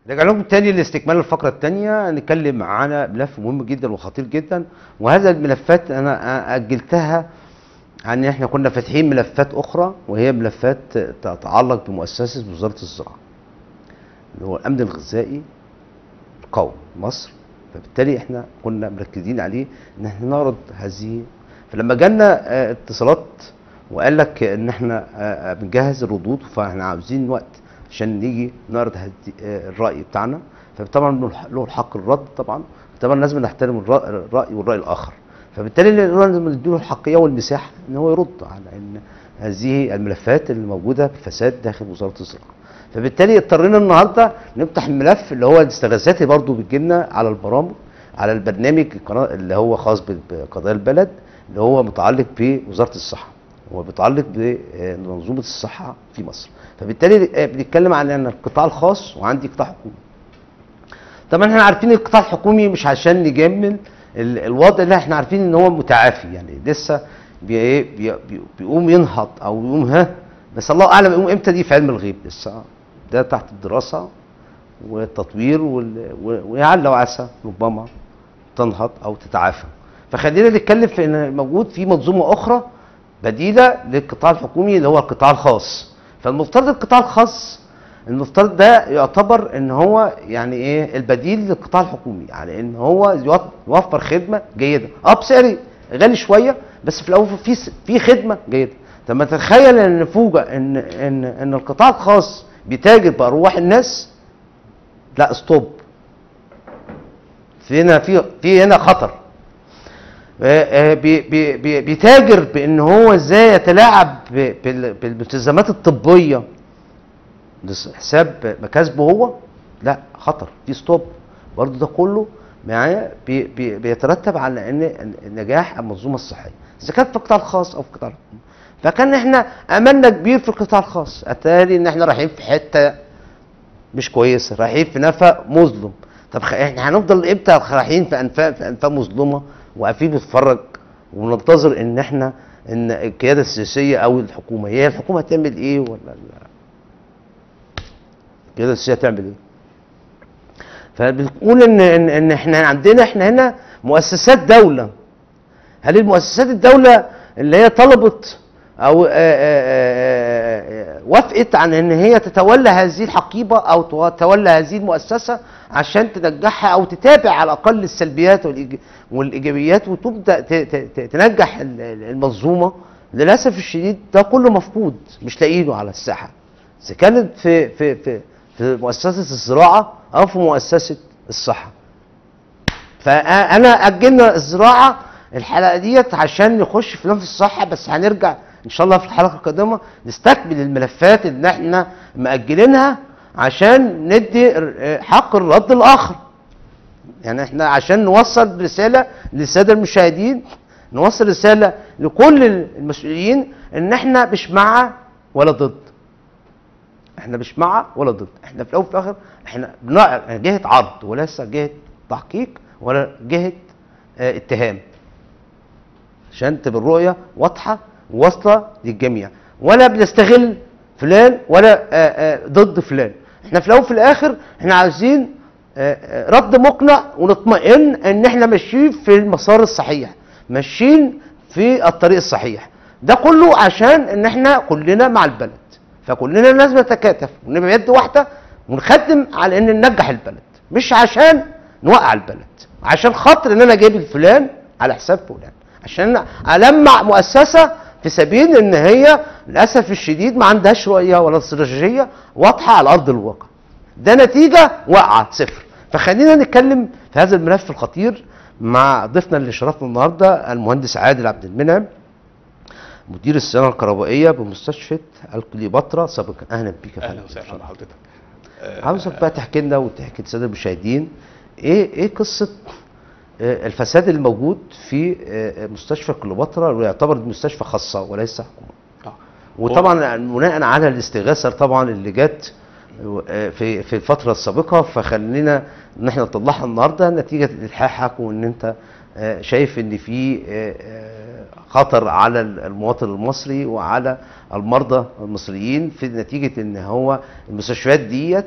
رجع لكم تاني لاستكمال الفقرة التانية نتكلم عن ملف مهم جدا وخطير جدا وهذا الملفات أنا أجلتها عن احنا كنا فاتحين ملفات أخرى وهي ملفات تتعلق بمؤسسة وزارة الزراعة اللي هو الأمن الغذائي القومي مصر فبالتالي احنا كنا مركزين عليه ان احنا نعرض هذه فلما جالنا آه، اتصالات وقال لك ان احنا آه، آه، بنجهز الردود فاحنا عاوزين وقت عشان نيجي نعرض هذه- آه، الراي بتاعنا فطبعا له الح- له الحق الرد طبعا طبعا لازم نحترم الرأ- الراي والراي الاخر فبالتالي لازم نديله الحقيه والمساحه ان هو يرد على ان هذه الملفات اللي موجوده بالفساد داخل وزاره الزراعه فبالتالي اضطرينا النهارده نفتح الملف اللي هو الاستغاثات اللي برضه بتجيلنا على البرامج على البرنامج القناه اللي هو خاص ب- بقضايا البلد اللي هو متعلق بوزاره الصحه هو بيتعلق بمنظومه الصحه في مصر فبالتالي آه، بنتكلم عن ان القطاع الخاص وعندي قطاع حكومي طبعا احنا عارفين القطاع الحكومي مش عشان نجمل ال- الوضع اللي احنا عارفين ان هو متعافي يعني لسه بي ايه بي بي بيقوم ينهض او يقوم ها بس الله اعلم يقوم امتى دي في علم الغيب لسه ده تحت الدراسه والتطوير وال- و- ولعل وعسى ربما تنهض او تتعافى فخلينا نتكلم في ان موجود في منظومه اخرى بديله للقطاع الحكومي اللي هو القطاع الخاص فالمفترض القطاع الخاص المفترض ده يعتبر ان هو يعني ايه البديل للقطاع الحكومي يعني ان هو يوف- يوفر خدمه جيده اه بسعر غالي شويه بس في الاول في س- في خدمه جيده طب ما تتخيل ان نفوجئ ان ان ان القطاع الخاص بيتاجر بارواح الناس لا ستوب في هنا في في هنا خطر آه، آه، بي- بي- بي- بيتاجر بان هو ازاي يتلاعب ب- بال- بالالتزامات الطبيه لحساب مكاسبه هو لا خطر في ستوب برضه ده كله معايا بي بي بيترتب على ان إن نجاح المنظومه الصحيه اذا كان في القطاع الخاص او في القطاع الحكومي فكان احنا املنا كبير في القطاع الخاص اتاري ان احنا رايحين في حته مش كويسه رايحين في نفق مظلم طب خ- احنا هنفضل امتى رايحين في انفاق في انفاق مظلمه وقاعدين بنتفرج وننتظر ان احنا ان القياده السياسيه او الحكومه هي الحكومه هتعمل ايه ولا ال- القياده السياسيه هتعمل ايه؟ فبنقول ان ان ان احنا عندنا احنا هنا مؤسسات دوله هل المؤسسات الدوله اللي هي طلبت او آه، آه، آه، آه، وافقت عن ان هي تتولى هذه الحقيبه او تتولى هذه المؤسسه عشان تنجحها او تتابع على الاقل السلبيات والإيج- والايجابيات وتبدا ت- ت- ت- تنجح ال- ال- المنظومه للاسف الشديد ده كله مفقود مش لاقيينه على الساحه اذا كانت في في في في مؤسسه الزراعه او في مؤسسه الصحه فانا اجلنا الزراعه الحلقه ديت عشان نخش في نفس الصحه بس هنرجع ان شاء الله في الحلقه القادمه نستكمل الملفات اللي احنا مأجلينها عشان ندي ر- حق الرد الاخر يعني احنا عشان نوصل رساله للساده المشاهدين نوصل رساله لكل المسؤولين ان احنا مش مع ولا ضد احنا مش مع ولا ضد احنا في الاول وفي الاخر احنا بنع- جهه عرض وليس جهه تحقيق ولا جهه اه اتهام عشان تبقى الرؤيه واضحه وواصله للجميع ولا بنستغل فلان ولا اه اه ضد فلان احنا في الاول وفي الاخر احنا عايزين اه اه رد مقنع ونطمئن ان احنا ماشيين في المسار الصحيح ماشيين في الطريق الصحيح ده كله عشان ان احنا كلنا مع البلد فكلنا لازم نتكاتف ونبقى يد واحده ونخدم على ان ننجح البلد مش عشان نوقع البلد عشان خاطر ان انا جايب الفلان على حساب فلان عشان المع مؤسسه في سبيل ان هي للاسف الشديد ما عندهاش رؤيه ولا استراتيجيه واضحه على ارض الواقع ده نتيجه واقعه صفر فخلينا نتكلم في هذا الملف الخطير مع ضيفنا اللي شرفنا النهارده المهندس عادل عبد المنعم مدير الصيانه الكهربائيه بمستشفى الكليوباترا سابقا اهلا بيك يا اهلا فندم. وسهلا بحضرتك عاوزك بقى تحكي لنا وتحكي للساده المشاهدين ايه ايه قصه آه، الفساد الموجود في آه، مستشفى كليوباترا ويعتبر مستشفى خاصه وليس حكومه آه. وطبعا بناء على الاستغاثه طبعا اللي جت آه، في في الفتره السابقه فخلينا ان احنا نطلعها النهارده نتيجه الحاحك وان انت آه، شايف ان في آه، آه، خطر على المواطن المصري وعلى المرضى المصريين في نتيجه ان هو المستشفيات ديت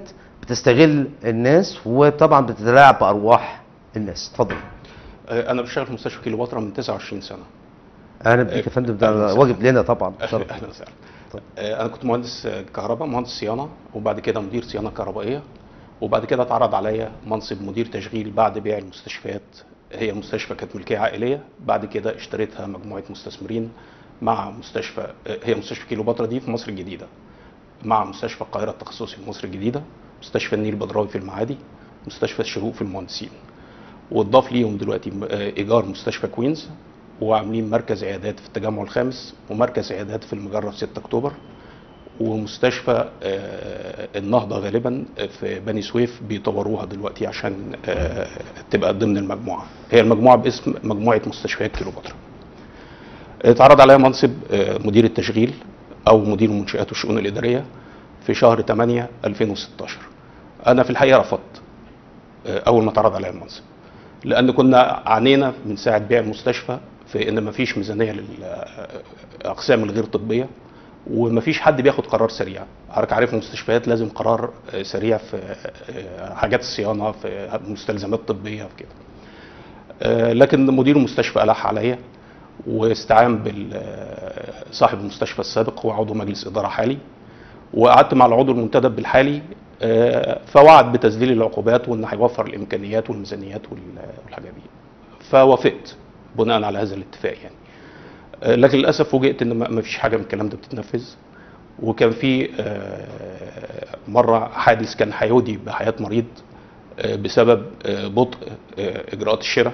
بتستغل الناس وطبعا بتتلاعب بارواح الناس اتفضل آه، انا بشتغل في مستشفى كيلوباترا من 29 سنه اهلا بيك يا فندم أهلا ده وسهلا. واجب لنا طبعا شرف. اهلا وسهلا آه، انا كنت مهندس آه، كهرباء مهندس صيانه وبعد كده مدير صيانه كهربائيه وبعد كده اتعرض عليا منصب مدير تشغيل بعد بيع المستشفيات هي مستشفى كانت ملكيه عائليه بعد كده اشتريتها مجموعه مستثمرين مع مستشفى آه، هي مستشفى كيلوباترا دي في مصر الجديده مع مستشفى القاهره التخصصي في مصر الجديده مستشفى النيل البدراوي في المعادي مستشفى الشروق في المهندسين واتضاف ليهم دلوقتي م- آه، ايجار مستشفى كوينز وعاملين مركز عيادات في التجمع الخامس ومركز عيادات في المجره في 6 اكتوبر ومستشفى آه، النهضه غالبا في بني سويف بيطوروها دلوقتي عشان آه، تبقى ضمن المجموعه هي المجموعه باسم مجموعه مستشفيات كيلوباترا اتعرض عليا منصب آه، مدير التشغيل او مدير المنشآت والشؤون الاداريه في شهر 8 2016 انا في الحقيقه رفضت آه، اول ما اتعرض عليا المنصب لان كنا عانينا من ساعه بيع المستشفى في ان مفيش ميزانيه للاقسام الغير طبيه ومفيش حد بياخد قرار سريع حضرتك عارف المستشفيات لازم قرار آه، سريع في آه، حاجات الصيانه في مستلزمات طبيه في كده آه، لكن مدير المستشفى ألح عليا واستعان بصاحب المستشفى السابق هو عضو مجلس إدارة حالي وقعدت مع العضو المنتدب بالحالي آه، فوعد بتسجيل العقوبات وان هيوفر الامكانيات والميزانيات وال- والحاجات دي فوافقت بناء على هذا الاتفاق يعني آه، لكن للاسف فوجئت ان ما ما فيش حاجه من الكلام ده بتتنفذ وكان في آه، مره حادث كان هيودي بحياه مريض آه، بسبب آه، بطء آه، اجراءات الشراء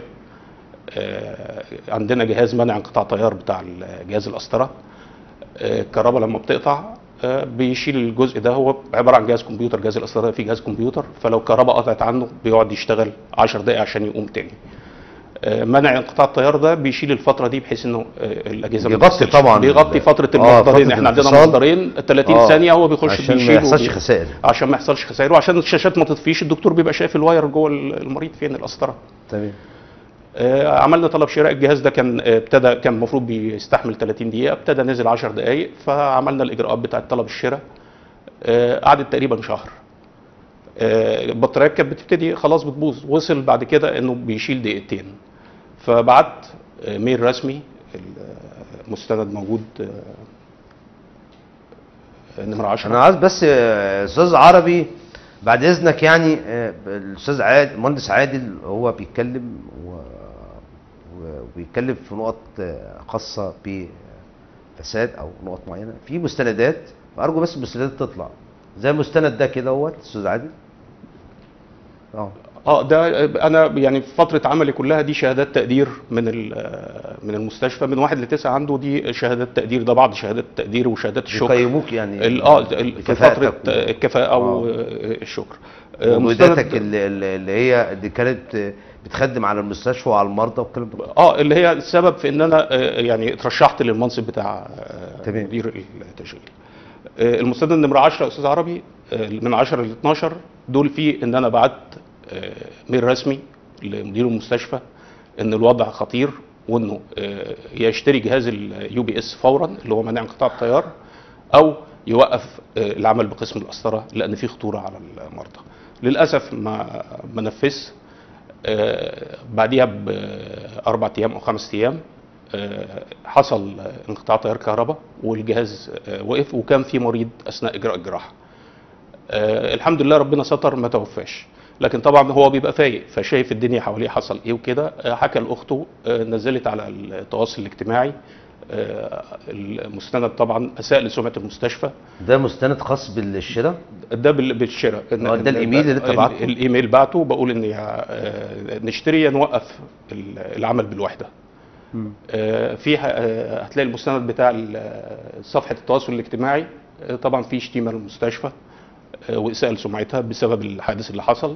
آه، عندنا جهاز منع انقطاع تيار بتاع جهاز القسطره آه، الكهرباء لما بتقطع آه، بيشيل الجزء ده هو عباره عن جهاز كمبيوتر جهاز القسطره ده فيه جهاز كمبيوتر فلو الكهرباء قطعت عنه بيقعد يشتغل 10 دقائق عشان يقوم تاني آه، منع انقطاع التيار ده بيشيل الفتره دي بحيث انه آه، الاجهزه ما بيغطي تفصلش. طبعاً بيغطي ال- فتره آه، المصدرين فترة احنا عندنا الانفصال. مصدرين 30 آه، ثانيه هو بيخش عشان ما بيشيل يحصلش وبي- خسائر. عشان ما يحصلش خسائر وعشان الشاشات ما تطفيش الدكتور بيبقى شايف الواير جوه المريض فين القسطره تمام آه، عملنا طلب شراء الجهاز ده كان آه، ابتدى كان المفروض بيستحمل 30 دقيقه ابتدى نزل 10 دقائق فعملنا الاجراءات بتاعه طلب الشراء آه، قعدت تقريبا شهر آه، البطاريات كانت بتبتدي خلاص بتبوظ وصل بعد كده انه بيشيل دقيقتين فبعت آه، ميل رسمي المستند موجود آه، نمره 10 انا عايز بس آه، استاذ عربي بعد اذنك يعني آه، الاستاذ عادل المهندس عادل هو بيتكلم و... و- وبيتكلم في نقط آه، خاصه بفساد او نقط معينه في مستندات فارجو بس المستندات تطلع زي المستند ده كده اهوت استاذ عادل اه اه ده انا يعني في فتره عملي كلها دي شهادات تقدير من ال- من المستشفى من واحد لتسعه عنده دي شهادات تقدير ده بعض شهادات التقدير وشهادات الشكر بيقيموك يعني ال- اه ال- في فتره بكفاءتك و- الكفاءه آه. والشكر آه، ومبيداتك مستند- اللي, اللي اللي هي اللي كانت بتخدم على المستشفى وعلى المرضى والكلام ده اه اللي هي السبب في ان انا آه، يعني اترشحت للمنصب بتاع آه، تمام. مدير التشغيل آه، المستند نمره 10 يا استاذ عربي آه، من 10 ل 12 دول فيه ان انا بعت آه، ميل رسمي لمدير المستشفى ان الوضع خطير وانه آه، يشتري جهاز اليو بي اس فورا اللي هو منع انقطاع التيار او يوقف آه، العمل بقسم القسطره لان في خطوره على المرضى للاسف ما ما نفذش آه، بعديها باربع ايام او خمس ايام آه، حصل انقطاع تيار كهرباء والجهاز آه، وقف وكان في مريض اثناء اجراء الجراحه. آه، الحمد لله ربنا ستر ما توفاش لكن طبعا هو بيبقى فايق فشايف الدنيا حواليه حصل ايه وكده آه، حكى لاخته آه، نزلت على التواصل الاجتماعي آه، المستند طبعا اساء لسمعه المستشفى ده مستند خاص بالشراء ده بال- بالشراء إن- آه، ده الإيميل اللي أنت ال- بعته؟ الايميل بعته بقول ان يا- آه، نشتري يا نوقف ال- العمل بالوحده آه، في ه- آه، هتلاقي المستند بتاع ال- آه، صفحه التواصل الاجتماعي آه، طبعا في شتيمه للمستشفى آه، واساءه لسمعتها بسبب الحادث اللي حصل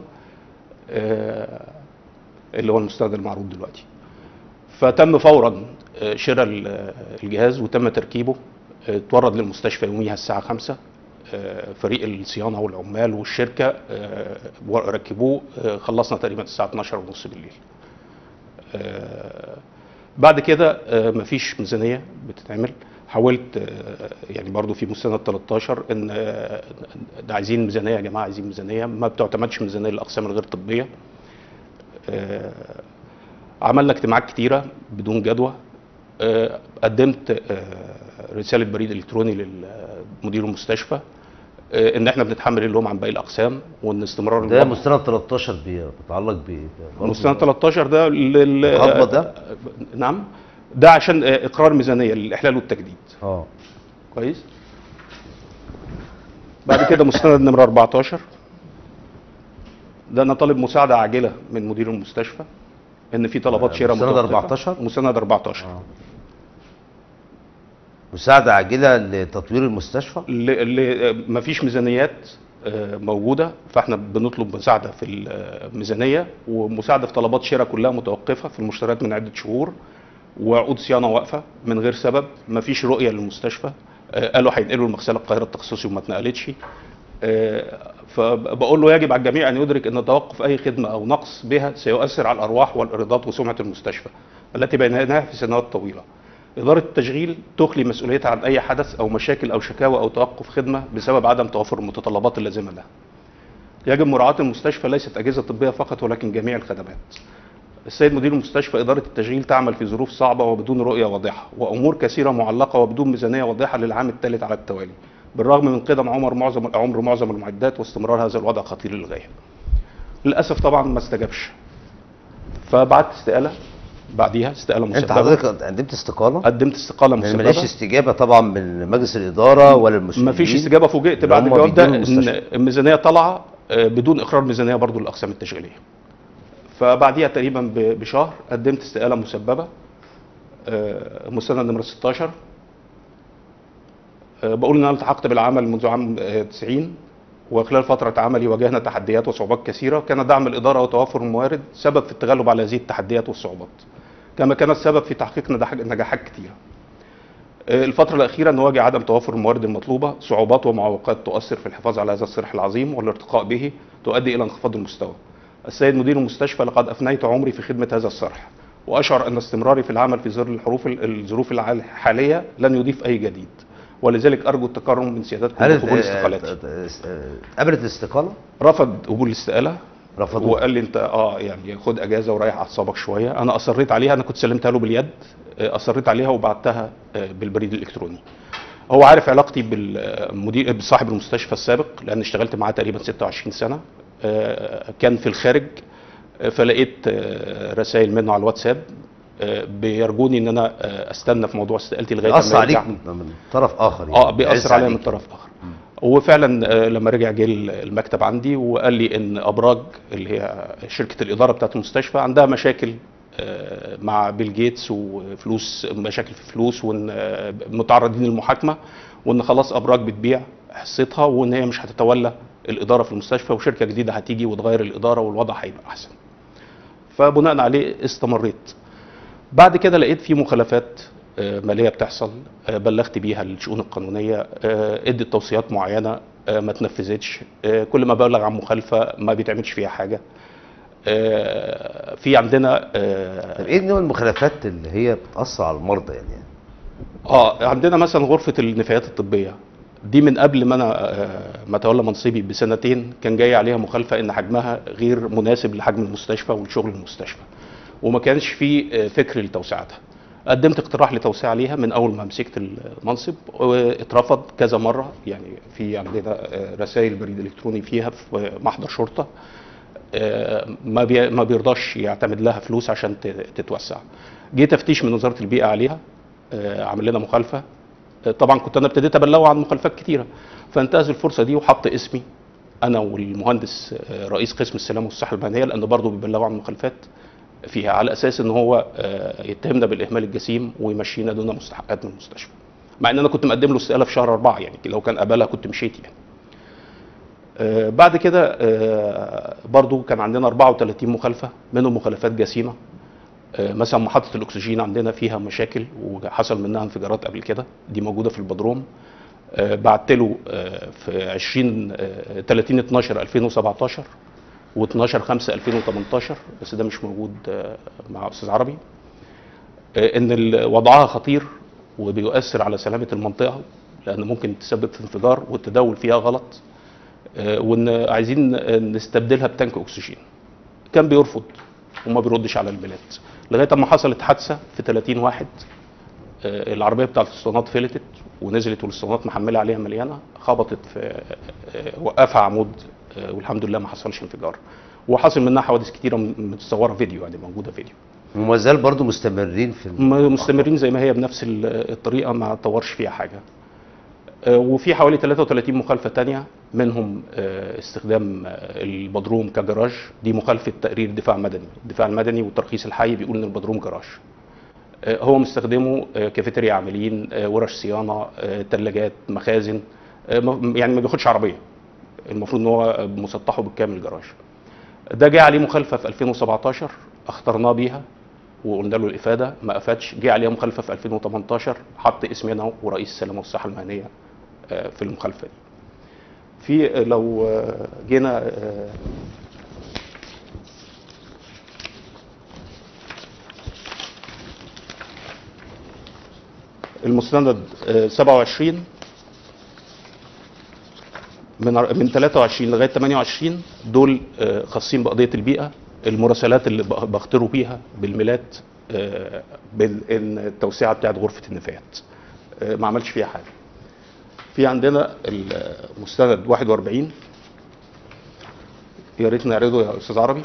آه، اللي هو المستند المعروض دلوقتي فتم فورا آه، شراء ال- الجهاز وتم تركيبه آه، اتورد للمستشفى يوميها الساعه 5 آه، فريق الصيانه والعمال والشركه آه، ركبوه آه، خلصنا تقريبا الساعه 12 ونص بالليل آه، بعد كده آه، مفيش ميزانيه بتتعمل حاولت آه، يعني برضو في مستند 13 ان آه، ده عايزين ميزانيه يا جماعه عايزين ميزانيه ما بتعتمدش ميزانيه للاقسام الغير طبيه آه، عملنا اجتماعات كتيره بدون جدوى آه، قدمت آه، رساله بريد الكتروني لمدير المستشفى آه، ان احنا بنتحمل اللوم عن باقي الاقسام وان استمرار ده الوضع- مستند 13 بي- بيتعلق بايه؟ برضه مستند 13 ده لل الخطوة ده؟ نعم ده عشان آه، اقرار ميزانيه للاحلال والتجديد اه كويس بعد كده مستند نمرة 14 ده انا طالب مساعده عاجله من مدير المستشفى ان في طلبات شراء مستند متوقفة. 14 مستند 14 آه. مساعدة عاجلة لتطوير المستشفى اللي, اللي مفيش ميزانيات آه، موجوده فاحنا بنطلب مساعده في الميزانيه ومساعده في طلبات شراء كلها متوقفه في المشتريات من عده شهور وعقود صيانه واقفه من غير سبب مفيش رؤيه للمستشفى آه، قالوا هينقلوا المغسله القاهره التخصصي وما اتنقلتش آه، فبقول له يجب على الجميع ان يدرك ان توقف اي خدمه او نقص بها سيؤثر على الارواح والايرادات وسمعه المستشفى التي بنيناها في سنوات طويله. اداره التشغيل تخلي مسؤوليتها عن اي حدث او مشاكل او شكاوى او توقف خدمه بسبب عدم توفر المتطلبات اللازمه لها. يجب مراعاه المستشفى ليست اجهزه طبيه فقط ولكن جميع الخدمات. السيد مدير المستشفى إدارة التشغيل تعمل في ظروف صعبة وبدون رؤية واضحة وأمور كثيرة معلقة وبدون ميزانية واضحة للعام الثالث على التوالي بالرغم من قدم عمر معظم عمر معظم المعدات واستمرار هذا الوضع خطير للغاية للأسف طبعا ما استجابش فبعت استقالة بعديها استقالة انت مسببة حضرتك قدمت استقالة؟ قدمت استقالة يعني ماليش مسببة استجابة طبعا من مجلس الإدارة ولا المسؤولين ما فيش استجابة فوجئت اللي بعد هم الجواب ده بيديروا إن المستشفى. الميزانية طالعة آه، بدون إقرار ميزانية برضو للأقسام التشغيلية فبعديها تقريبا ب- بشهر قدمت استقالة مسببة آه، مستند نمرة 16 آه، بقول ان انا التحقت بالعمل منذ عام آه، 90 وخلال فترة عملي واجهنا تحديات وصعوبات كثيرة كان دعم الإدارة وتوافر الموارد سبب في التغلب على هذه التحديات والصعوبات كما كان السبب في تحقيق نجاح- نجاحات كثيرة آه، الفترة الأخيرة نواجه عدم توافر الموارد المطلوبة صعوبات ومعوقات تؤثر في الحفاظ على هذا الصرح العظيم والارتقاء به تؤدي إلى انخفاض المستوى السيد مدير المستشفى لقد أفنيت عمري في خدمة هذا الصرح وأشعر أن استمراري في العمل في ظل الحروف الظروف الحالية لن يضيف أي جديد ولذلك أرجو التكرم من سيادتكم هل بقبول اه- استقالتي اه- اه- قبلت الاستقالة؟ رفض قبول الاستقالة رفضوها وقال لي انت اه يعني خد اجازه وريح اعصابك شويه انا اصريت عليها انا كنت سلمتها له باليد آه، اصريت عليها وبعتها آه، بالبريد الالكتروني هو عارف علاقتي بالمدير بصاحب المستشفى السابق لان اشتغلت معاه تقريبا 26 سنه آه، كان في الخارج آه، فلقيت آه، رسائل منه على الواتساب آه، بيرجوني ان انا آه، استنى في موضوع استقالتي لغايه بيأثر ما عليك يرجع. من من طرف آخر يعني اه بيأثر بيعز عليا من عليك. طرف اخر وفعلا آه، لما رجع جه المكتب عندي وقال لي ان ابراج اللي هي شركه الاداره بتاعت المستشفى عندها مشاكل آه، مع بيل جيتس وفلوس مشاكل في فلوس وان آه، متعرضين للمحاكمه وان خلاص ابراج بتبيع حصتها وان هي مش هتتولى الاداره في المستشفى وشركه جديده هتيجي وتغير الاداره والوضع هيبقى احسن. فبناء عليه استمريت. بعد كده لقيت في مخالفات آه، ماليه بتحصل آه، بلغت بيها الشؤون القانونيه آه، ادت توصيات معينه آه، ما تنفذتش آه، كل ما ببلغ عن مخالفه ما بيتعملش فيها حاجه آه، في عندنا آه، طب ايه نوع المخالفات اللي هي بتأثر على المرضى يعني؟ اه عندنا مثلا غرفه النفايات الطبيه دي من قبل ما انا آه، ما اتولى منصبي بسنتين كان جاي عليها مخالفه ان حجمها غير مناسب لحجم المستشفى ولشغل المستشفى وما كانش في آه، فكر لتوسعتها قدمت اقتراح لتوسيع عليها من اول ما مسكت المنصب واترفض كذا مره يعني في عندنا آه، رسائل بريد الكتروني فيها في محضر شرطه آه، ما بي- ما بيرضاش يعتمد لها فلوس عشان ت- تتوسع جه تفتيش من وزاره البيئه عليها آه، عمل لنا مخالفه آه، طبعا كنت انا ابتديت ابلغه عن مخالفات كتيره فانتهز الفرصه دي وحط اسمي انا والمهندس آه، رئيس قسم السلامه والصحه المهنيه لان برضه بيبلغوا عن مخالفات فيها على اساس ان هو آه، يتهمنا بالاهمال الجسيم ويمشينا دون مستحقات من المستشفى مع ان انا كنت مقدم له استقاله في شهر أربعة يعني لو كان قبلها كنت مشيت يعني آه، بعد كده آه، برضو كان عندنا 34 مخالفة منهم مخالفات جسيمة آه، مثلا محطة الأكسجين عندنا فيها مشاكل وحصل منها انفجارات قبل كده دي موجودة في البدروم آه، بعت له آه، في 20 آه، 30 12 2017 و12 5 2018 بس ده مش موجود آه، مع أستاذ عربي آه، ان ال- وضعها خطير وبيؤثر على سلامه المنطقه لان ممكن تسبب في انفجار والتداول فيها غلط آه، وان عايزين نستبدلها بتانك اكسجين كان بيرفض وما بيردش على البلاد لغايه اما حصلت حادثه في 30 واحد آه، العربيه بتاعت الاسطوانات فلتت ونزلت والاسطوانات محمله عليها مليانه خبطت في آه، وقفها عمود آه، والحمد لله ما حصلش انفجار وحصل منها حوادث كتيره م- متصوره فيديو يعني موجوده فيديو وما زال برضه مستمرين في الم- م- مستمرين زي ما هي بنفس ال- الطريقه ما طورش فيها حاجه آه، وفي حوالي 33 مخالفه تانية منهم آه، استخدام آه، البدروم كجراج دي مخالفه تقرير دفاع مدني الدفاع المدني والترخيص الحي بيقول ان البدروم جراج آه، هو مستخدمه آه، كافيتيريا عاملين آه، ورش صيانه ثلاجات مخازن آه، م- يعني ما بياخدش عربيه المفروض ان هو مسطحه بالكامل جراج ده جه عليه مخالفه في 2017 اخترناه بيها وقلنا له الافاده ما افادش جه عليها مخالفه في 2018 حط اسمي انا ورئيس السلامه والصحه المهنيه آه، في المخالفه دي في آه، لو آه، جينا آه، المستند آه، 27 من من 23 لغايه 28 دول آه، خاصين بقضيه البيئه المراسلات اللي بخ- بختروا بيها بالميلات آه، بالتوسعه بتاعت غرفه النفايات آه، ما عملش فيها حاجه في عندنا المستند 41 يا ريت نعرضه يا استاذ عربي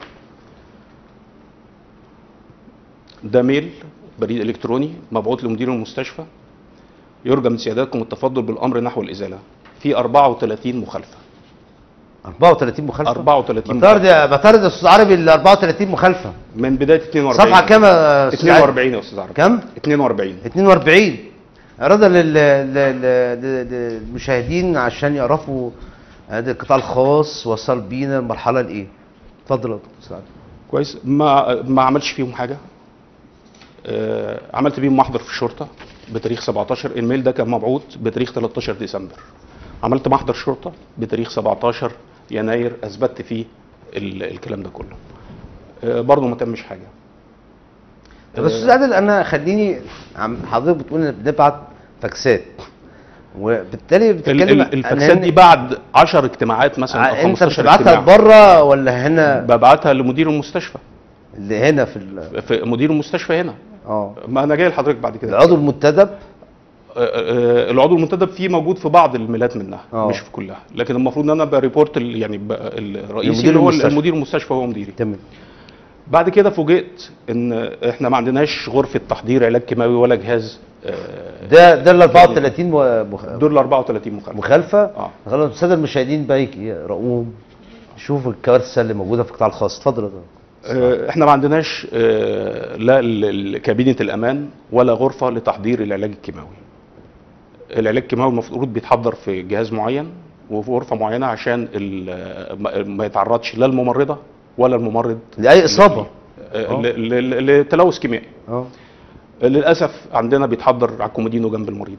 ده ميل بريد الكتروني مبعوث لمدير المستشفى يرجى من سيادتكم التفضل بالامر نحو الازاله في 34 مخالفه 34 مخالفه 34 بطارد يا بطارد يا استاذ عربي ال 34 مخالفه من بدايه 42 صفحه كام يا أستاذ عربي؟ 42 يا استاذ عربي كم؟ 42 42 عرضها لل- لل- لل- للمشاهدين عشان يعرفوا هذا القطاع الخاص وصل بينا المرحله لايه اتفضل يا دكتور سعد كويس ما ما عملتش فيهم حاجه آه عملت بيهم محضر في الشرطه بتاريخ 17 الميل ده كان مبعوث بتاريخ 13 ديسمبر عملت محضر شرطه بتاريخ 17 يناير اثبتت فيه ال الكلام ده كله آه برضه ما تمش حاجه طب استاذ عادل انا خليني عم حضرتك بتقول إن بنبعت فاكسات وبالتالي ال- بتتكلم ال- الفاكسات دي بعد 10 اجتماعات مثلا او انت 15 بتبعتها اجتماع بره ولا هنا ببعتها لمدير المستشفى اللي هنا في ال- في مدير المستشفى هنا اه ما انا جاي لحضرتك بعد كده العضو المنتدب آه، آه، العضو المنتدب فيه موجود في بعض الميلات منها آه. مش في كلها لكن المفروض ان انا بريبورت ال- يعني ب- الرئيسي لمدير اللي هو المستشفى. المدير المستشفى هو مديري تمام بعد كده فوجئت ان احنا ما عندناش غرفه تحضير علاج كيماوي ولا جهاز آه، ده ده ال 34 م- مخ- دول ال 34 مخالفه مخالفه اه خلاص الساده المشاهدين بقى يقرؤوهم شوفوا الكارثه اللي موجوده في القطاع الخاص اتفضل يا دكتور. آه، احنا ما عندناش آه، لا ال- ال- كابينه الامان ولا غرفه لتحضير العلاج الكيماوي العلاج الكيماوي المفروض بيتحضر في جهاز معين وفي غرفه معينه عشان ال- ما- ما يتعرضش لا الممرضه ولا الممرض لاي اصابه آه، ل- ل- لتلوث كيميائي اه للاسف عندنا بيتحضر على الكومودينو جنب المريض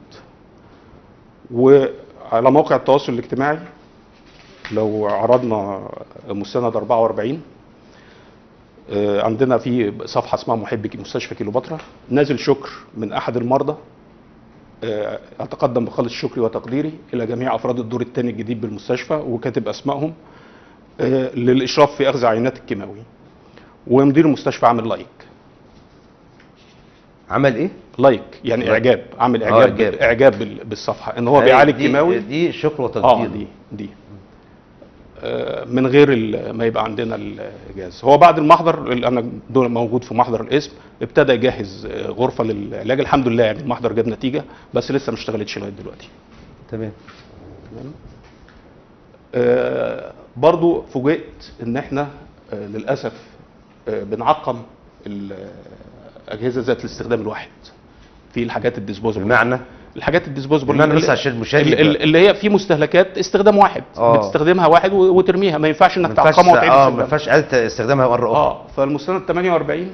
وعلى موقع التواصل الاجتماعي لو عرضنا مستند 44 آه، عندنا في صفحه اسمها محب كي- مستشفى كيلوباترا نازل شكر من احد المرضى آه، اتقدم بخالص شكري وتقديري الى جميع افراد الدور الثاني الجديد بالمستشفى وكاتب اسمائهم آه، للاشراف في اخذ عينات الكيماوي ومدير المستشفى عامل لايك عمل ايه؟ لايك يعني لايك. اعجاب عامل آه، اعجاب إعجاب. اعجاب بال- بالصفحه ان هو دي- بيعالج دي- كيماوي دي شكر اه وتقدير دي دي آه، من غير ال- ما يبقى عندنا الجهاز هو بعد المحضر اللي انا دول موجود في محضر الاسم ابتدى يجهز آه، غرفه للعلاج الحمد لله يعني المحضر جاب نتيجه بس لسه ما اشتغلتش لغايه دلوقتي تمام آه، برضو فوجئت ان احنا آه، للاسف آه، بنعقم الاجهزه ذات الاستخدام الواحد في الحاجات الديسبوزبل بمعنى الحاجات الديسبوزبل بمعنى بس اللي- عشان المشاهد ال- يبقى- ال- اللي هي في مستهلكات استخدام واحد آه. بتستخدمها واحد و- وترميها ما ينفعش انك ما ينفعش تعقمها وتعيد اه ما استخدامها. ينفعش اعاده استخدامها مره اخرى اه فالمستند 48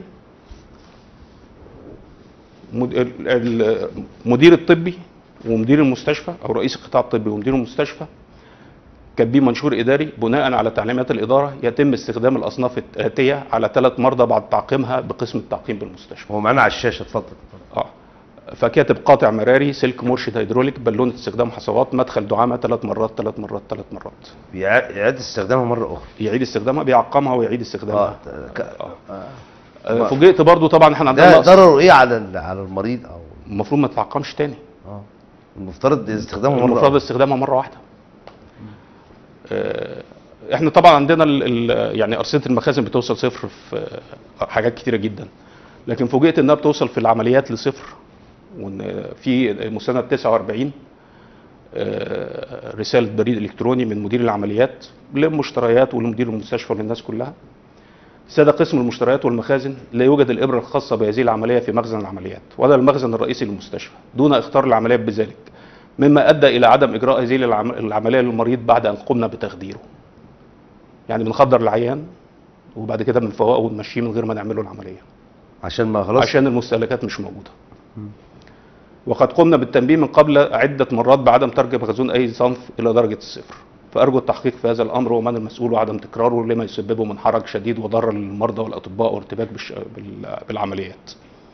مد- ال- ال- المدير الطبي ومدير المستشفى او رئيس القطاع الطبي ومدير المستشفى كاتبين منشور اداري بناء على تعليمات الاداره يتم استخدام الاصناف الاتيه على ثلاث مرضى بعد تعقيمها بقسم التعقيم بالمستشفى هو معانا على الشاشه اتفضل اه فكاتب قاطع مراري سلك مرشد هيدروليك بالونه استخدام حصوات مدخل دعامه ثلاث مرات ثلاث مرات ثلاث مرات بيع- يعاد استخدامها مره اخرى يعيد استخدامها بيعقمها ويعيد اه استخدامها ك- آه. آه، فوجئت برضو طبعا احنا عندنا ده نقص. ضرره ايه على ال- على المريض او المفروض ما تتعقمش تاني اه المفترض استخدامها مره المفروض واحدة. استخدامها مره واحده آه، احنا طبعا عندنا ال ال يعني ارصده المخازن بتوصل صفر في آه، حاجات كتيره جدا لكن فوجئت انها بتوصل في العمليات لصفر وان في مستند 49 آه، رساله بريد الكتروني من مدير العمليات للمشتريات ولمدير المستشفى وللناس كلها ساد قسم المشتريات والمخازن لا يوجد الابره الخاصه بهذه العمليه في مخزن العمليات ولا المخزن الرئيسي للمستشفى دون اختار العمليات بذلك مما ادى الى عدم اجراء هذه العم- العمليه للمريض بعد ان قمنا بتخديره يعني بنخدر العيان وبعد كده بنفوقه ونمشيه من غير ما نعمل له العمليه عشان ما خلاص عشان المستهلكات مش موجوده وقد قمنا بالتنبيه من قبل عده مرات بعدم ترك مخزون اي صنف الى درجه الصفر فارجو التحقيق في هذا الامر ومن المسؤول وعدم تكراره لما يسببه من حرج شديد وضرر للمرضى والاطباء وارتباك بالش... بال... بالعمليات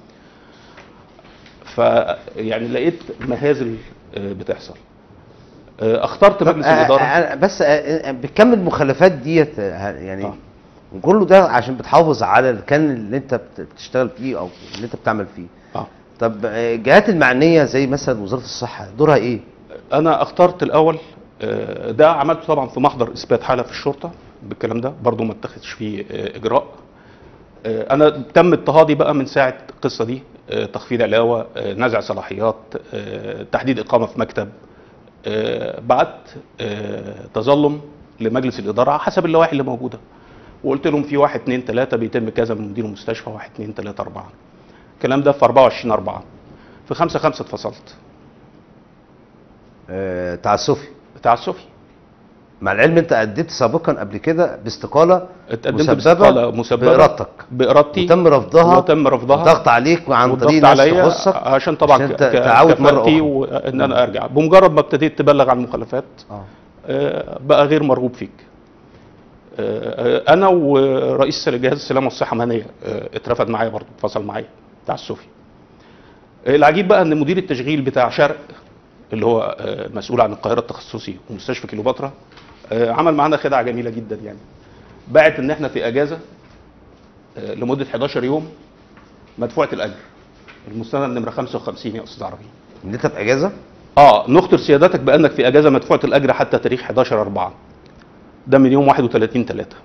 فيعني لقيت مهازل آه، بتحصل آه، اخترت طب مجلس آه، الاداره آه، بس آه، آه، بكم المخلفات ديت آه، يعني آه. وكله ده عشان بتحافظ على المكان اللي انت بت- بتشتغل فيه او اللي انت بتعمل فيه آه. طب آه، الجهات المعنيه زي مثلا وزاره الصحه دورها ايه؟ انا اخترت الاول آه، ده عملته طبعا في محضر اثبات حاله في الشرطه بالكلام ده برضو ما اتخذش فيه آه، اجراء آه، انا تم اضطهادي بقى من ساعه القصه دي آه، تخفيض علاوه آه، نزع صلاحيات آه، تحديد اقامه في مكتب آه، بعت آه، تظلم لمجلس الاداره على حسب اللوائح اللي موجوده وقلت لهم في واحد اتنين تلاته بيتم كذا من مدير المستشفى واحد اتنين تلاته اربعه الكلام ده في 24 4 في 5 5 اتفصلت آه، تعسفي تعسفي مع العلم انت قدمت سابقا قبل كده باستقاله اتقدمت مسببة باستقالة مسببة بارادتك بارادتي وتم رفضها وتم رفضها ضغط عليك عن والضغط طريق ناس عليا تخصك عشان طبعا عشان ك- ت- ك- تعود مرة كفاءتي أخرى. وان انا ارجع بمجرد ما ابتديت تبلغ عن المخالفات اه آه، بقى غير مرغوب فيك آه، آه، انا ورئيس جهاز السلامه والصحه المهنيه آه، اترفض معايا برضه اتفصل معايا بتاع السوفي آه، العجيب بقى ان مدير التشغيل بتاع شرق اللي هو آه، مسؤول عن القاهره التخصصي ومستشفى كيلوباترا آه، عمل معانا خدعه جميله جدا يعني باعت ان احنا في اجازه آه، لمده 11 يوم مدفوعه الاجر المستند نمره 55 يا استاذ عربي ان انت في اجازه اه نخطر سيادتك بانك في اجازه مدفوعه الاجر حتى تاريخ 11 4 ده من يوم 31 3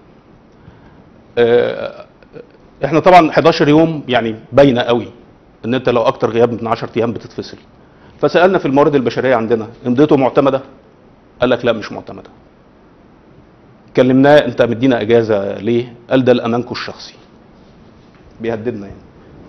آه احنا طبعا 11 يوم يعني باينه قوي ان انت لو اكتر غياب من 10 ايام بتتفصل فسالنا في الموارد البشريه عندنا امضيته معتمده قال لك لا مش معتمده كلمناه انت مدينا اجازه ليه قال ده لامانكم الشخصي بيهددنا يعني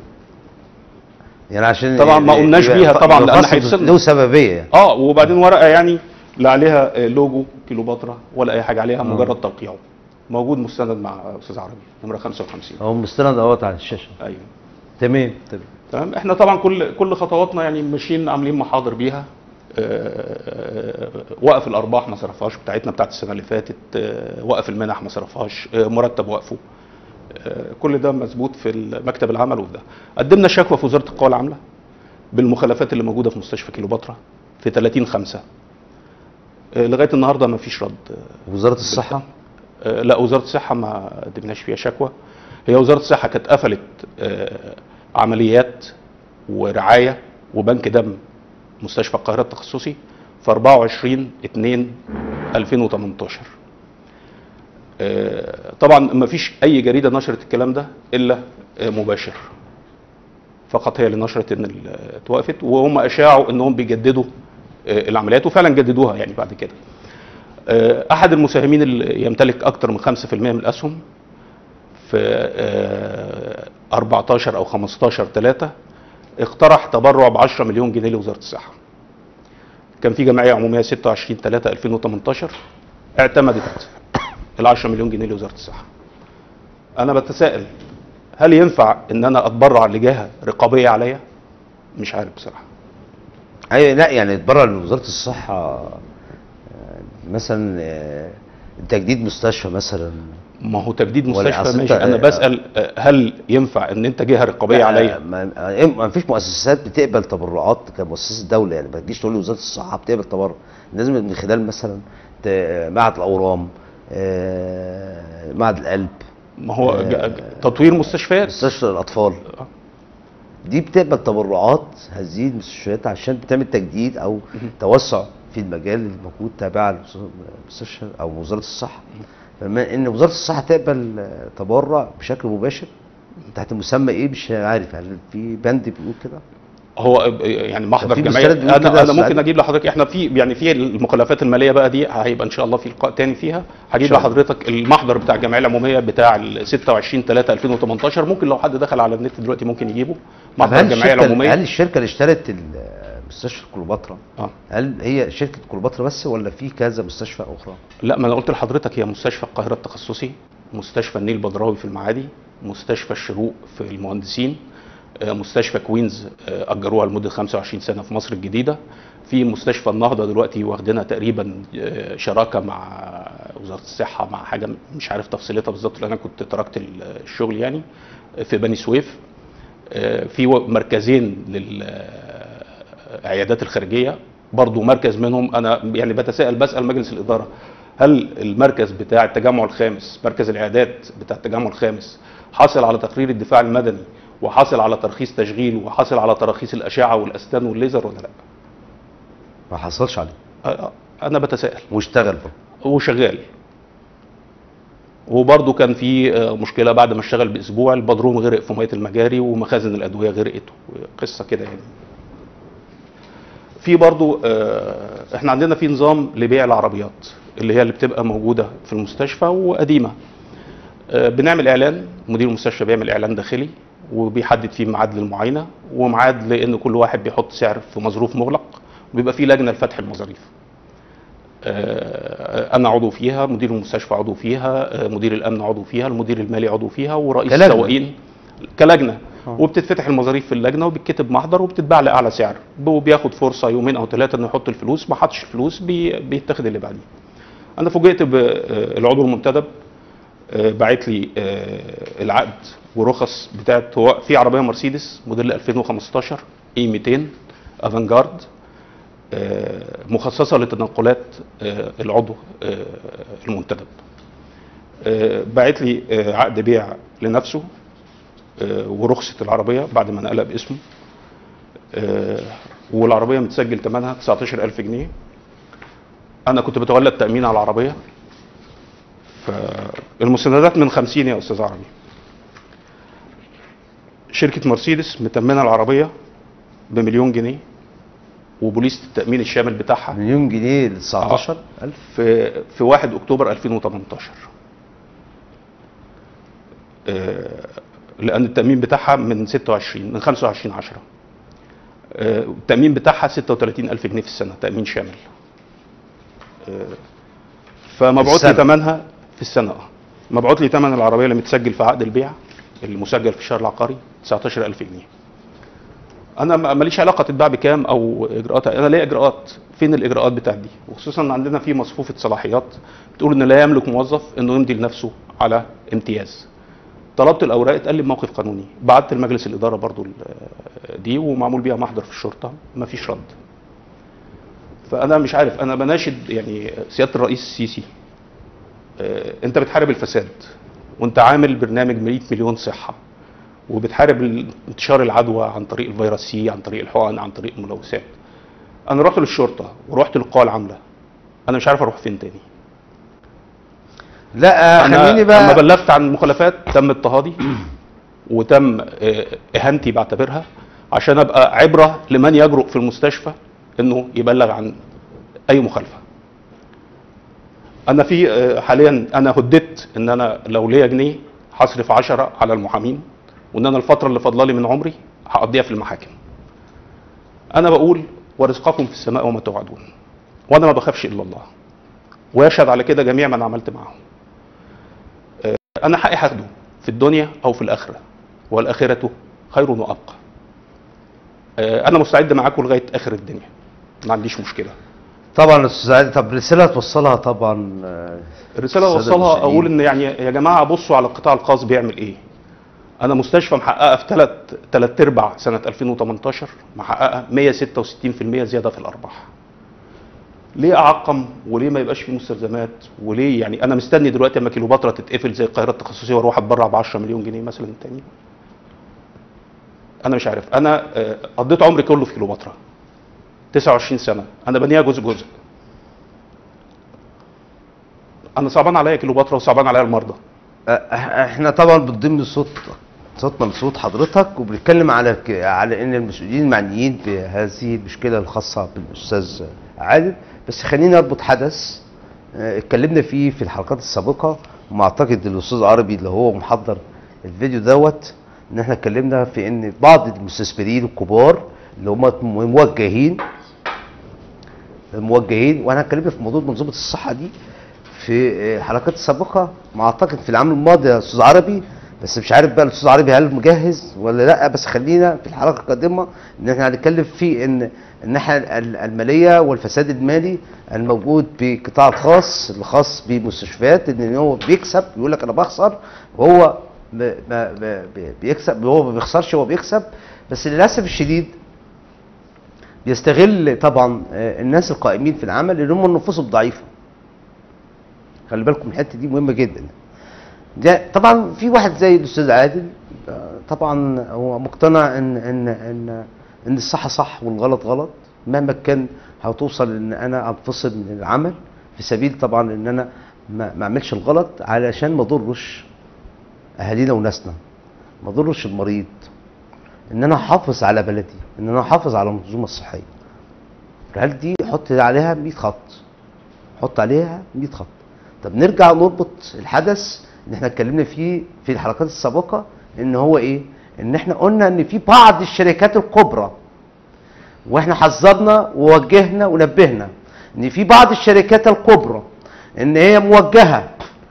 يعني عشان طبعا ما قلناش يبقى- بيها طبعا يبقى لأن فصل هيفصلنا. له سببيه يعني اه وبعدين ورقه يعني لا عليها آه، لوجو كيلوباترا ولا اي حاجه عليها مجرد توقيعه موجود مستند مع استاذ عربي نمره 55 هو مستند اهوت على الشاشه ايوه تمام تمام تمام احنا طبعا كل كل خطواتنا يعني ماشيين عاملين محاضر بيها آه، وقف الارباح ما صرفهاش بتاعتنا بتاعت السنه اللي فاتت آه، وقف المنح ما صرفهاش آه، مرتب وقفه آه، كل ده مظبوط في مكتب العمل وده قدمنا شكوى في وزاره القوى العامله بالمخالفات اللي موجوده في مستشفى كيلوباترا في 30 5 لغايه النهارده ما فيش رد وزاره الصحه آه، لا وزاره الصحه ما قدمناش فيها شكوى هي وزاره الصحه كانت قفلت آه، عمليات ورعايه وبنك دم مستشفى القاهره التخصصي في 24 2 2018 آه، طبعا ما فيش اي جريده نشرت الكلام ده الا آه، مباشر فقط هي اللي نشرت ان ال- اتوقفت وهم اشاعوا انهم بيجددوا آه، العمليات وفعلا جددوها يعني بعد كده آه، احد المساهمين اللي يمتلك اكثر من 5% من الاسهم في آه، 14 او 15 3 اقترح تبرع ب 10 مليون جنيه لوزاره الصحه. كان في جمعيه عموميه 26 3 2018 اعتمدت ال 10 مليون جنيه لوزاره الصحه. انا بتساءل هل ينفع ان انا اتبرع لجهه رقابيه عليا؟ مش عارف بصراحه. ايوه لا يعني اتبرع لوزاره الصحه آه، مثلا آه، تجديد مستشفى مثلا ما هو تجديد ولا مستشفى أصل ماشي أنت- انا بسال آه، هل ينفع ان انت جهه رقابيه عليا ما, ما, ما فيش مؤسسات بتقبل تبرعات كمؤسسه دوله يعني ما تجيش تقول لي وزاره الصحه بتقبل تبرع لازم من خلال مثلا ت- معهد الاورام آه، معهد القلب ما هو آه. ج- ج- تطوير مستشفيات مستشفى الاطفال آه. دي بتقبل تبرعات هذه المستشفيات عشان بتعمل تجديد او توسع في المجال الموجود تابع للمستشفى او وزاره الصحه فما ان وزاره الصحه تقبل آه، تبرع بشكل مباشر تحت مسمى ايه مش عارف هل في بند بيقول كده هو يعني محضر في جمعيه مستند بيقول كده انا انا أصل ممكن عادي. اجيب لحضرتك احنا في يعني في المخلفات الماليه بقى دي هيبقى ان شاء الله في لقاء تاني فيها هجيب شاء الله. لحضرتك المحضر بتاع الجمعيه العموميه بتاع ال 26 3 2018 ممكن لو حد دخل على النت دلوقتي ممكن يجيبه طب محضر هل الجمعيه الشركه العموميه هل الشركه اللي اشترت ال- مستشفى كليوباترا اه هل هي شركه كليوباترا بس ولا في كذا مستشفى اخرى؟ لا ما انا قلت لحضرتك هي مستشفى القاهره التخصصي مستشفى النيل بدراوي في المعادي مستشفى الشروق في المهندسين آه، مستشفى كوينز آه، اجروها لمده 25 سنه في مصر الجديده في مستشفى النهضه دلوقتي واخدينها تقريبا آه، شراكه مع وزاره الصحه مع حاجه مش عارف تفصيلتها بالظبط لان انا كنت تركت ال- الشغل يعني آه، في بني سويف آه، في و- مركزين للعيادات الخارجيه برضو مركز منهم انا يعني بتساءل بسال مجلس الاداره هل المركز بتاع التجمع الخامس مركز العيادات بتاع التجمع الخامس حاصل على تقرير الدفاع المدني وحاصل على ترخيص تشغيل وحاصل على تراخيص الاشعه والاسنان والليزر ولا لا؟ ما حصلش عليه آه، انا بتساءل واشتغل برضه وشغال وبرضه كان في آه، مشكله بعد ما اشتغل باسبوع البدروم غرق في ميه المجاري ومخازن الادويه غرقت قصه كده يعني في برضه آه، احنا عندنا في نظام لبيع العربيات اللي هي اللي بتبقى موجوده في المستشفى وقديمه آه، بنعمل اعلان مدير المستشفى بيعمل اعلان داخلي وبيحدد فيه ميعاد للمعاينه وميعاد لان كل واحد بيحط سعر في مظروف مغلق وبيبقى في لجنه لفتح المظاريف آه، انا عضو فيها مدير المستشفى عضو فيها آه، مدير الامن عضو فيها المدير المالي عضو فيها ورئيس كلجنة. السواقين كلجنه آه. وبتتفتح المظاريف في اللجنه وبيتكتب محضر وبتتباع لاعلى سعر وبياخد فرصه يومين او ثلاثه انه يحط الفلوس ما حطش الفلوس بي بيتاخد اللي بعديه انا فوجئت بالعضو المنتدب آه، باعت لي آه، العقد ورخص بتاعت هو في عربيه مرسيدس موديل 2015 اي 200 افانجارد آه، مخصصه لتنقلات آه، العضو آه، المنتدب آه، باعت لي آه، عقد بيع لنفسه آه، ورخصه العربيه بعد ما نقلها باسمه آه، والعربيه متسجل ثمنها 19000 جنيه انا كنت بتولى التامين على العربيه فالمستندات من 50 يا استاذ عربي شركه مرسيدس متمنه العربيه بمليون جنيه وبوليس التامين الشامل بتاعها مليون جنيه ل 19000 في في 1 اكتوبر 2018 آه، لان التامين بتاعها من 26 من 25 10 آه، التامين بتاعها 36000 جنيه في السنه تامين شامل آه، فمبعوث لي السنة. ثمنها في السنه اه مبعوث لي ثمن العربيه اللي متسجل في عقد البيع المسجل في الشهر العقاري 19000 جنيه انا ما- ماليش علاقه تتباع بكام او اجراءات انا ليا اجراءات فين الاجراءات بتاعت دي وخصوصا ان عندنا في مصفوفه صلاحيات بتقول ان لا يملك موظف انه يمضي لنفسه على امتياز طلبت الاوراق اتقال لي بموقف قانوني بعت لمجلس الاداره برضو ال- دي ومعمول بيها محضر في الشرطه مفيش رد فانا مش عارف انا بناشد يعني سياده الرئيس السيسي آه، انت بتحارب الفساد وانت عامل برنامج 100 مليون صحه وبتحارب ال- انتشار العدوى عن طريق الفيروس سي عن طريق الحقن عن طريق الملوثات انا رحت للشرطه ورحت للقوى العامله انا مش عارف اروح فين تاني لا انا خليني لما بقى بلغت عن مخالفات تم اضطهادي وتم آه، اهانتي بعتبرها عشان ابقى عبره لمن يجرؤ في المستشفى انه يبلغ عن اي مخالفه انا في آه، حاليا انا هددت ان انا لو ليا جنيه هصرف 10 على المحامين وان انا الفتره اللي فاضله لي من عمري هقضيها في المحاكم انا بقول ورزقكم في السماء وما توعدون وانا ما بخافش الا الله ويشهد على كده جميع من عملت معهم آه، انا حقي هاخده في الدنيا او في الاخره والاخره خير وابقى آه، انا مستعد معاكم لغايه اخر الدنيا ما عنديش مشكله طبعا استاذ عادل طب رساله توصلها طبعا آه، الرساله اللي السادة اوصلها المسؤولين. اقول ان يعني يا جماعه بصوا على القطاع الخاص بيعمل ايه انا مستشفى محققه في ثلاث ثلاث ارباع سنه 2018 محققه 166% زياده في الارباح ليه اعقم وليه ما يبقاش في مستلزمات وليه يعني انا مستني دلوقتي اما كيلوباترا تتقفل زي القاهره التخصصيه واروح اتبرع ب 10 مليون جنيه مثلا تاني انا مش عارف انا آه، قضيت عمري كله في كيلوباترا 29 سنه انا بنيها جزء جزء انا صعبان عليا كيلوباترا وصعبان عليا المرضى آه، احنا طبعا بنضم صوت صوتنا لصوت حضرتك وبنتكلم على ك- على ان المسؤولين المعنيين بهذه المشكله الخاصه بالاستاذ عادل بس خلينا نربط حدث آه، اتكلمنا فيه في الحلقات السابقه وما اعتقد الاستاذ عربي اللي هو محضر الفيديو دوت ان احنا اتكلمنا في ان بعض المستثمرين الكبار اللي هم موجهين موجهين وانا اتكلمنا في موضوع منظومه الصحه دي في الحلقات السابقه ما اعتقد في العام الماضي يا استاذ عربي بس مش عارف بقى الاستاذ عربي هل مجهز ولا لا بس خلينا في الحلقه القادمه ان احنا هنتكلم في ان الناحيه ال- الماليه والفساد المالي الموجود بالقطاع الخاص الخاص بمستشفيات ان هو بيكسب يقول لك انا بخسر وهو ب- ب- ب- بيكسب هو ما بيخسرش هو بيكسب بس للاسف الشديد بيستغل طبعا آه، الناس القائمين في العمل اللي هم نفوسهم ضعيفه خلي بالكم الحته دي مهمه جدا ده طبعا في واحد زي الاستاذ عادل آه، طبعا هو مقتنع ان ان ان ان الصح صح والغلط غلط مهما كان هتوصل ان انا انفصل من العمل في سبيل طبعا ان انا ما ما اعملش الغلط علشان ما اضرش اهالينا وناسنا ما اضرش المريض ان انا احافظ على بلدي ان انا احافظ على المنظومه الصحيه هل دي حط عليها 100 خط حط عليها 100 خط طب نرجع نربط الحدث اللي احنا اتكلمنا فيه في الحلقات السابقه ان هو ايه ان احنا قلنا ان في بعض الشركات الكبرى واحنا حذرنا ووجهنا ونبهنا ان في بعض الشركات الكبرى ان هي موجهه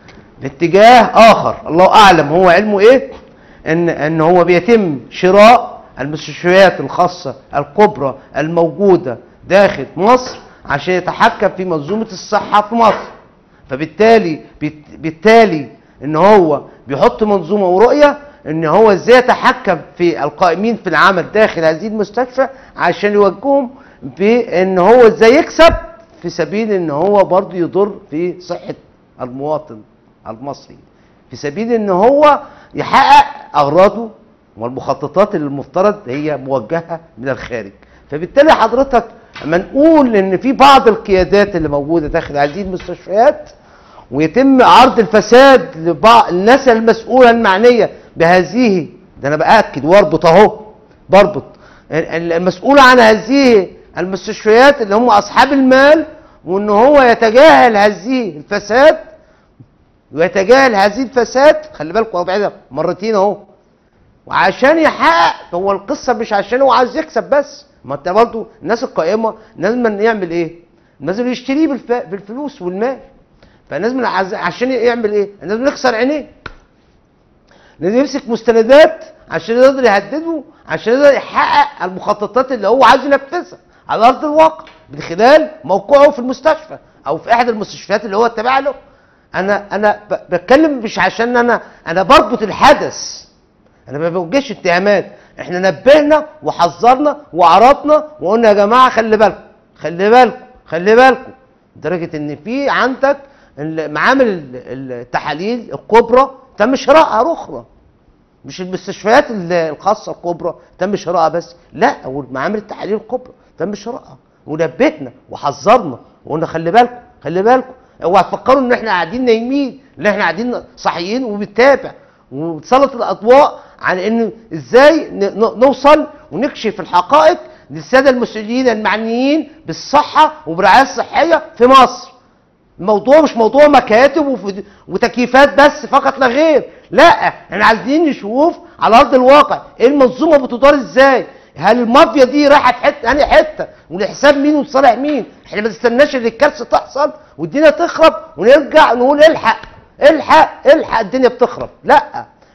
باتجاه اخر الله اعلم هو علمه ايه ان ان هو بيتم شراء المستشفيات الخاصه الكبرى الموجوده داخل مصر عشان يتحكم في منظومه الصحه في مصر فبالتالي بت- بالتالي ان هو بيحط منظومه ورؤيه ان هو ازاي يتحكم في القائمين في العمل داخل هذه المستشفى عشان يوجههم بان هو ازاي يكسب في سبيل ان هو برضه يضر في صحه المواطن المصري في سبيل ان هو يحقق اغراضه والمخططات اللي المفترض هي موجهه من الخارج فبالتالي حضرتك لما نقول ان في بعض القيادات اللي موجوده داخل هذه المستشفيات ويتم عرض الفساد لبعض الناس المسؤوله المعنيه بهذه ده انا باكد واربط اهو بربط ال- ال- المسؤول عن هذه المستشفيات اللي هم اصحاب المال وان هو يتجاهل هذه الفساد ويتجاهل هذه الفساد خلي بالكم هو بعيدها مرتين اهو وعشان يحقق هو القصه مش عشان هو عايز يكسب بس ما انت برضه الناس القائمه لازم يعمل ايه؟ لازم يشتريه بالف... بالفلوس والمال فلازم عز- عشان يعمل ايه؟ لازم يكسر عينيه لازم يمسك مستندات عشان يقدر يهدده عشان يقدر يحقق المخططات اللي هو عايز ينفذها على ارض الواقع من خلال موقعه في المستشفى او في احد المستشفيات اللي هو تابع له انا انا ب- بتكلم مش عشان انا انا بربط الحدث انا ما بوجهش اتهامات احنا نبهنا وحذرنا وعرضنا وقلنا يا جماعه خلي بالكم خلي بالكم خلي بالكم لدرجه ان في عندك ال- معامل ال- التحاليل الكبرى تم شرائها اخرى مش المستشفيات ال- الخاصه الكبرى تم شرائها بس لا ومعامل التحاليل الكبرى تم شرائها ونبهنا وحذرنا وقلنا خلي بالكم خلي بالكم اوعى تفكروا ان احنا قاعدين نايمين لا احنا قاعدين صاحيين وبنتابع وبتسلط الاضواء على ان ازاي ن- ن- نوصل ونكشف الحقائق للساده المسؤولين المعنيين بالصحه وبالرعايه الصحيه في مصر الموضوع مش موضوع مكاتب وف- وتكييفات بس فقط لا غير لا احنا عايزين نشوف على ارض الواقع ايه المنظومه بتدار ازاي هل المافيا دي رايحه في حته انهي حته ولحساب مين وصالح مين احنا ما نستناش ان الكارثه تحصل والدنيا تخرب ونرجع نقول الحق الحق الحق الدنيا بتخرب لا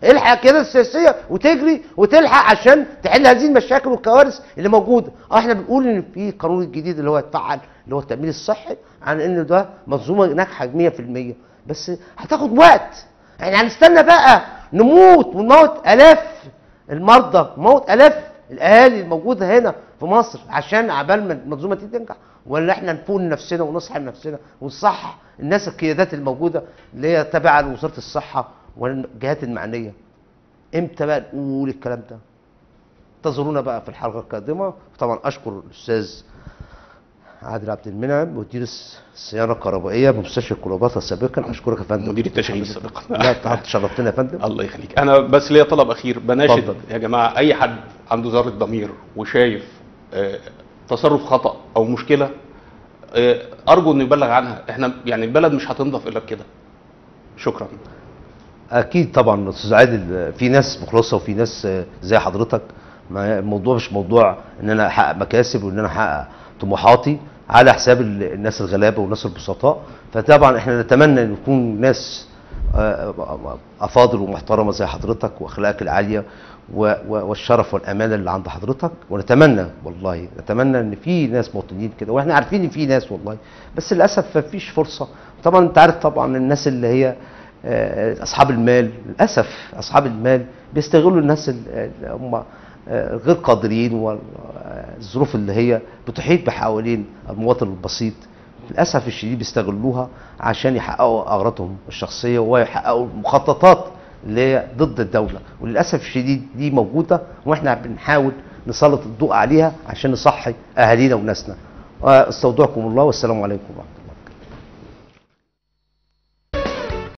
الحق كده السياسيه وتجري وتلحق عشان تحل هذه المشاكل والكوارث اللي موجوده اه احنا بنقول ان في قانون الجديد اللي هو اتفعل اللي هو التامين الصحي عن ان ده منظومه ناجحه 100% بس هتاخد وقت يعني هنستنى بقى نموت ونموت الاف المرضى ونموت الاف الاهالي الموجوده هنا في مصر عشان عبال ما المنظومه دي تنجح ولا احنا نفوق لنفسنا ونصحى لنفسنا ونصحح الناس القيادات الموجوده اللي هي تابعه لوزاره الصحه والجهات المعنيه امتى بقى نقول الكلام ده انتظرونا بقى في الحلقه القادمه طبعا اشكر الاستاذ عادل عبد المنعم مدير الصيانه الكهربائيه بمستشفى كليوباترا سابقا اشكرك يا فندم مدير التشغيل سابقا لا تعبت شرفتنا يا فندم الله يخليك انا بس ليا طلب اخير بناشد اتفضل. يا جماعه اي حد عنده ذره ضمير وشايف آه، تصرف خطا او مشكله آه، ارجو انه يبلغ عنها احنا يعني البلد مش هتنضف الا بكده شكرا اكيد طبعا استاذ عادل في ناس مخلصه وفي ناس زي حضرتك ما الموضوع مش موضوع ان انا احقق مكاسب وان انا احقق طموحاتي على حساب ال- الناس الغلابه والناس البسطاء فطبعا احنا نتمنى ان يكون ناس آه، افاضل ومحترمه زي حضرتك واخلاقك العاليه و- و- والشرف والامانه اللي عند حضرتك ونتمنى والله نتمنى ان في ناس مواطنين كده واحنا عارفين ان في ناس والله بس للاسف ما فيش فرصه طبعا انت عارف طبعا الناس اللي هي آه، اصحاب المال للاسف اصحاب المال بيستغلوا الناس ال- اللي هم آه، غير قادرين والظروف اللي هي بتحيط بحوالين المواطن البسيط للاسف الشديد بيستغلوها عشان يحققوا اغراضهم الشخصيه ويحققوا مخططات اللي هي ضد الدوله وللاسف الشديد دي موجوده واحنا بنحاول نسلط الضوء عليها عشان نصحي اهالينا وناسنا واستودعكم الله والسلام عليكم ورحمه الله